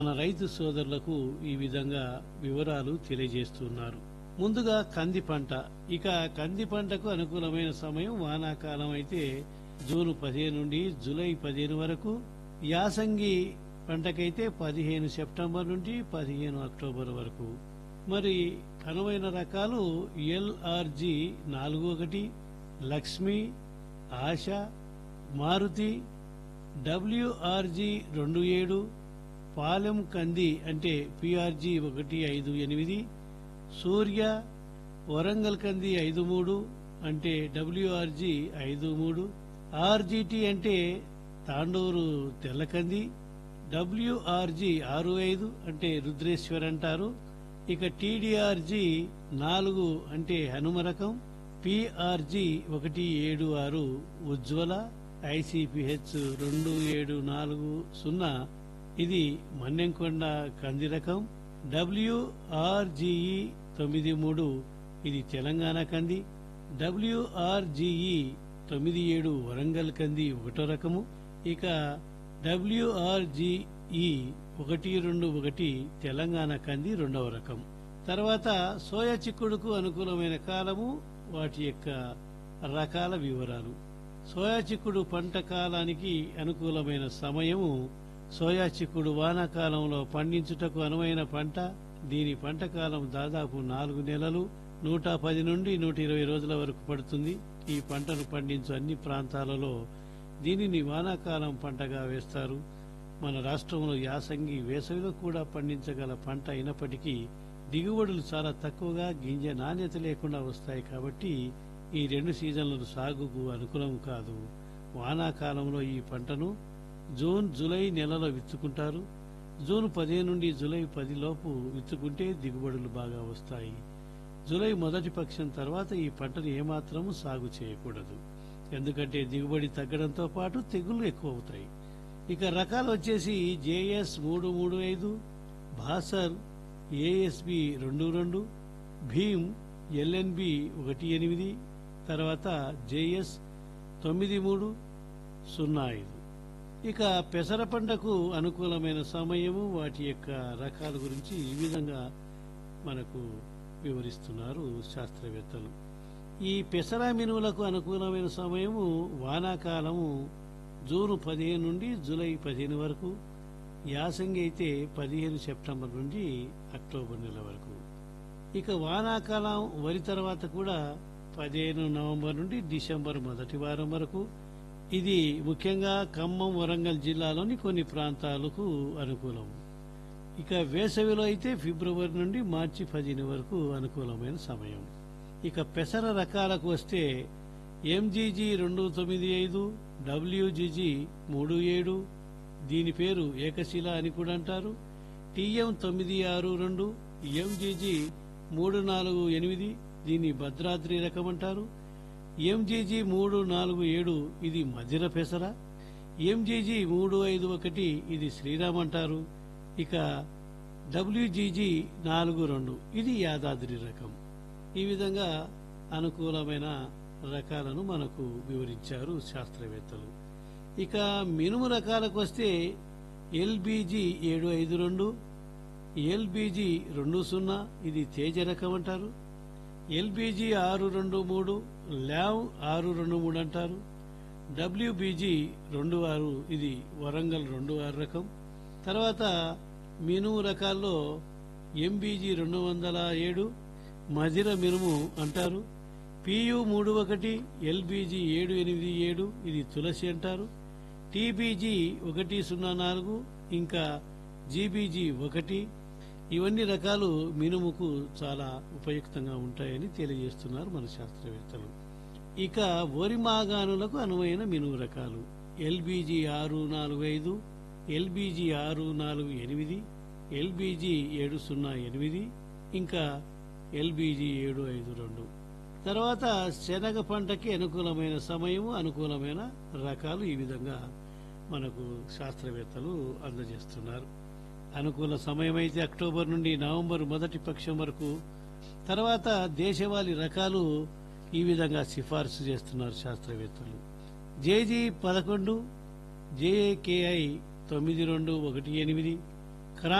మన రైతు సోదరులకు ఈ విధంగా వివరాలు తెలియజేస్తున్నారు ముందుగా కంది పంట ఇక కంది పంటకు అనుకూలమైన సమయం వానాకాలం అయితే జూన్ పదిహేను నుండి జూలై పదిహేను వరకు యాసంగి పంటకైతే పదిహేను సెప్టెంబర్ నుండి పదిహేను అక్టోబర్ వరకు మరి అనువైన రకాలు ఎల్ఆర్జి నాలుగు ఒకటి లక్ష్మి ఆశ మారుతి డబ్ల్యూఆర్జి రెండు ఏడు పాలెం కంది అంటే పిఆర్జి ఒకటి ఐదు ఎనిమిది సూర్య వరంగల్ కంది ఐదు మూడు అంటే డబ్ల్యూఆర్జి ఐదు మూడు ఆర్జిటి అంటే తాండూరు తెల్లకంది డబ్ల్యూఆర్జి ఆరు ఐదు అంటే రుద్రేశ్వర్ అంటారు ఇక టీడీఆర్జి నాలుగు అంటే హనుమ రకం పిఆర్జి ఒకటి ఏడు ఆరు ఉజ్వల ఐసిపిహెచ్ రెండు ఏడు నాలుగు సున్నా ఇది మన్నెంకొండ కంది రకం డబ్ల్యూఆర్జిఈ తొమ్మిది మూడు ఇది తెలంగాణ కంది డబ్ల్యూఆర్జిఈ తొమ్మిది ఏడు వరంగల్ కంది ఒకటో రకము ఇక డబ్ల్యూఆర్జిఈ ఒకటి రెండు ఒకటి తెలంగాణ కంది రెండవ రకం తర్వాత సోయా చిక్కుడుకు అనుకూలమైన కాలము వాటి యొక్క రకాల వివరాలు సోయా చిక్కుడు పంట కాలానికి అనుకూలమైన సమయము సోయా చిక్కుడు వానాకాలంలో పండించుటకు అనువైన పంట దీని పంట కాలం దాదాపు నాలుగు నెలలు నూట పది నుండి నూట ఇరవై రోజుల వరకు పడుతుంది ఈ పంటను పండించు అన్ని ప్రాంతాలలో దీనిని వానాకాలం పంటగా వేస్తారు మన రాష్ట్రంలో యాసంగి వేసవిలో కూడా పండించగల పంట అయినప్పటికీ దిగుబడులు చాలా తక్కువగా గింజ నాణ్యత లేకుండా వస్తాయి కాబట్టి ఈ రెండు సీజన్ల సాగుకు అనుకూలం కాదు వానాకాలంలో ఈ పంటను జూన్ జూలై నెలలో విత్తుకుంటారు జూన్ పదిహేను నుండి జూలై పది లోపు విత్తుకుంటే దిగుబడులు బాగా వస్తాయి జూలై మొదటి పక్షం తర్వాత ఈ పంటను ఏమాత్రము సాగు చేయకూడదు ఎందుకంటే దిగుబడి తగ్గడంతో పాటు తెగుళ్లు ఎక్కువ అవుతాయి ఇక రకాలు వచ్చేసి జేఎస్ మూడు మూడు ఐదు భాసర్ ఏఎస్బి రెండు రెండు భీమ్ ఎల్ఎన్బి ఒకటి ఎనిమిది తర్వాత జేఎస్ తొమ్మిది మూడు సున్నా ఐదు ఇక పెసర పంటకు అనుకూలమైన సమయము వాటి యొక్క రకాల గురించి ఈ విధంగా మనకు వివరిస్తున్నారు శాస్త్రవేత్తలు ఈ పెసర మినువులకు అనుకూలమైన సమయము వానాకాలము జూన్ పదిహేను నుండి జూలై పదిహేను వరకు యాసంగి అయితే పదిహేను సెప్టెంబర్ నుండి అక్టోబర్ నెల వరకు ఇక వానాకాలం వరి తర్వాత కూడా పదిహేను నవంబర్ నుండి డిసెంబర్ మొదటి వారం వరకు ఇది ముఖ్యంగా ఖమ్మం వరంగల్ జిల్లాలోని కొన్ని ప్రాంతాలకు అనుకూలం ఇక వేసవిలో అయితే ఫిబ్రవరి నుండి మార్చి పదిహేను వరకు అనుకూలమైన సమయం ఇక పెసర రకాలకు వస్తే ఎంజీజీ రెండు తొమ్మిది ఐదు డబ్ల్యూజీజీ మూడు ఏడు దీని పేరు ఏకశిల అని కూడా అంటారు టీఎం తొమ్మిది ఆరు రెండు ఎంజీజీ మూడు నాలుగు ఎనిమిది దీన్ని భద్రాద్రి రకం అంటారు ఎంజీజీ మూడు నాలుగు ఏడు ఇది మధిర పెసర ఎంజీజీ మూడు ఐదు ఒకటి ఇది శ్రీరామ్ అంటారు ఇక డబ్ల్యూజీజీ నాలుగు రెండు ఇది యాదాద్రి రకం ఈ విధంగా అనుకూలమైన రకాలను మనకు వివరించారు శాస్త్రవేత్తలు ఇక మినుము రకాలకు వస్తే ఎల్బీజీ ఏడు ఐదు రెండు ఎల్బీజీ రెండు సున్నా ఇది తేజ రకం అంటారు ఎల్బీజీ ఆరు రెండు మూడు ల్యావ్ ఆరు రెండు మూడు అంటారు డబ్ల్యూబీజీ రెండు ఆరు ఇది వరంగల్ రెండు ఆరు రకం తర్వాత మినుము రకాల్లో ఎంబీజీ రెండు వందల ఏడు మధిర మినుము అంటారు పియు మూడు ఒకటి ఎల్బీజీ ఏడు ఎనిమిది ఏడు ఇది తులసి అంటారు టీబీజీ ఒకటి సున్నా నాలుగు ఇంకా జీబీజీ ఒకటి ఇవన్నీ రకాలు మినుముకు చాలా ఉపయుక్తంగా ఉంటాయని తెలియజేస్తున్నారు మన శాస్త్రవేత్తలు ఇక వరి మాగాణులకు అనువైన మినుము రకాలు ఎల్బీజీ ఆరు నాలుగు ఐదు ఎల్బీజీ ఆరు నాలుగు ఎనిమిది ఎల్బీజీ ఏడు సున్నా ఎనిమిది ఇంకా ఎల్బీజీ ఏడు ఐదు రెండు తర్వాత శనగ పంటకి అనుకూలమైన సమయము అనుకూలమైన రకాలు ఈ విధంగా మనకు శాస్త్రవేత్తలు అందజేస్తున్నారు అనుకూల సమయం అయితే అక్టోబర్ నుండి నవంబర్ మొదటి పక్షం వరకు తర్వాత దేశవాళీ రకాలు ఈ విధంగా సిఫార్సు చేస్తున్నారు శాస్త్రవేత్తలు జేజీ పదకొండు జేఏకేఐ తొమ్మిది రెండు ఒకటి ఎనిమిది